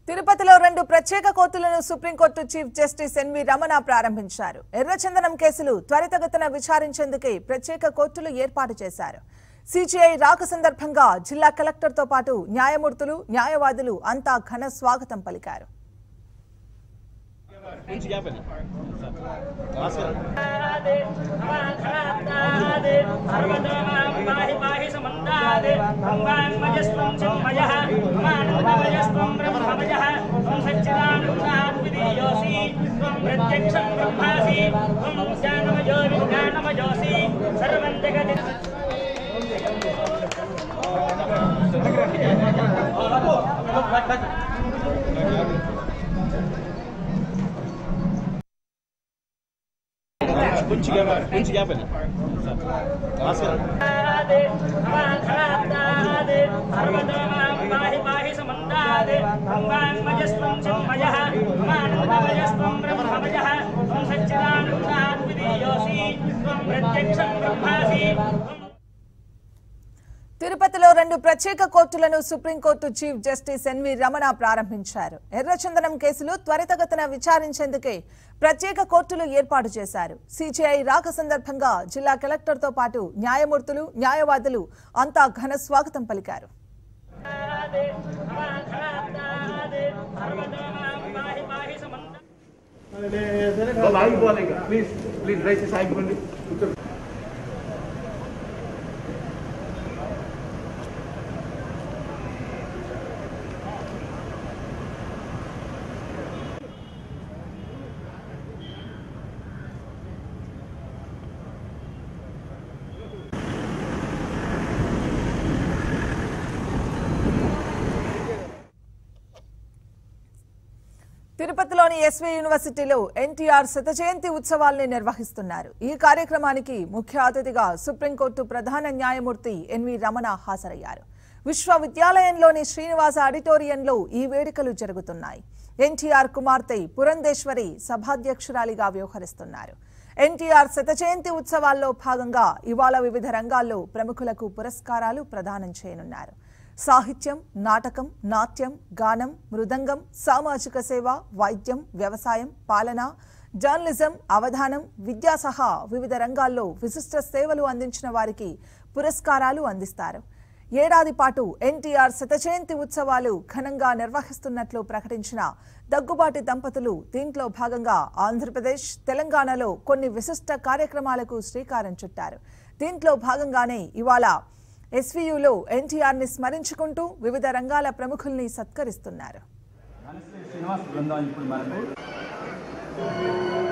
తిరుపతిలో రెండు ప్రత్యేక కోర్టులను supreme court chief justice N V Ramana ప్రారంభించారు ఎర్రచందనం కేసులు త్వరితగతిన విచారించేందుకే ప్రత్యేక కోర్టులు ఏర్పాటు చేశారు సిజిఐ రాక సందర్భంగా జిల్లా కలెక్టర్తో పాటు న్యాయమూర్తులు న్యాయవాదులు అంతా ఘన స్వాగతం పలికారు మంచి గ్యాప్ అది నమస్కారం సర్వం జగతి కొంచెం గ్యాప్ కొంచెం గ్యాప్ అది నమస్కారం తిరుపతిలో రెండు ప్రత్యేక కోర్టులను supreme court chief justice N V Ramana ప్రారంభించారు ఎర్రచందనం కేసులు త్వరితగతిన విచారించేందుకే ప్రత్యేక కోర్టులు ఏర్పాటు చేశారు సిజిఐ రాక సందర్భంగా జిల్లా కలెక్టర్తో పాటు న్యాయమూర్తులు న్యాయవాదులు అంతా ఘన స్వాగతం పలికారు ఆగిపోవాలి ఇంకా ప్లీజ్ ప్లీజ్ దయచేసి ఆగిపోండి కూర్చోండి తిరుపతిలోని ఎస్వి యూనివర్సిటీలో ఎన్టీఆర్ శత జయంతి ఉత్సవాల్ని నిర్వహిస్తున్నారు ఈ కార్యక్రమానికి ముఖ్య అతిథిగా సుప్రీంకోర్టు ప్రధాన న్యాయమూర్తి ఎన్వి రమణ హాజరయ్యారు విశ్వవిద్యాలయంలోని శ్రీనివాస ఆడిటోరియంలో ఈ వేడుకలు జరుగుతున్నాయి ఎన్టీఆర్ కుమార్తె పురంధేశ్వరి సభాధ్యక్షురాలిగా వ్యవహరిస్తున్నారు ఎన్టీఆర్ శత జయంతి ఉత్సవాల్లో భాగంగా ఇవాళ వివిధ రంగాల్లో ప్రముఖులకు పురస్కారాలు ప్రదానం చేయనున్నారు సాహిత్యం నాటకం నాట్యం గానం మృదంగం సామాజిక సేవ వైద్యం వ్యవసాయం పాలన జర్నలిజం అవధానం విద్యా సహా వివిధ రంగాల్లో విశిష్ట సేవలు అందించిన వారికి పురస్కారాలు అందిస్తారు ఏడాది పాటు ఎన్టీఆర్ శత జయంతి ఉత్సవాలు ఘనంగా నిర్వహిస్తున్నట్లు ప్రకటించిన దగ్గుబాటి దంపతులు దీంట్లో భాగంగా ఆంధ్రప్రదేశ్ తెలంగాణలో కొన్ని విశిష్ట కార్యక్రమాలకు శ్రీకారం చుట్టారు దీంట్లో భాగంగానే ఇవాళ ఎస్వీయులో ఎన్టీఆర్ ని స్మరించుకుంటూ వివిధ రంగాల ప్రముఖుల్ని సత్కరిస్తున్నారు శ్రీనివాస్ బృందం ఇప్పుడు మనకు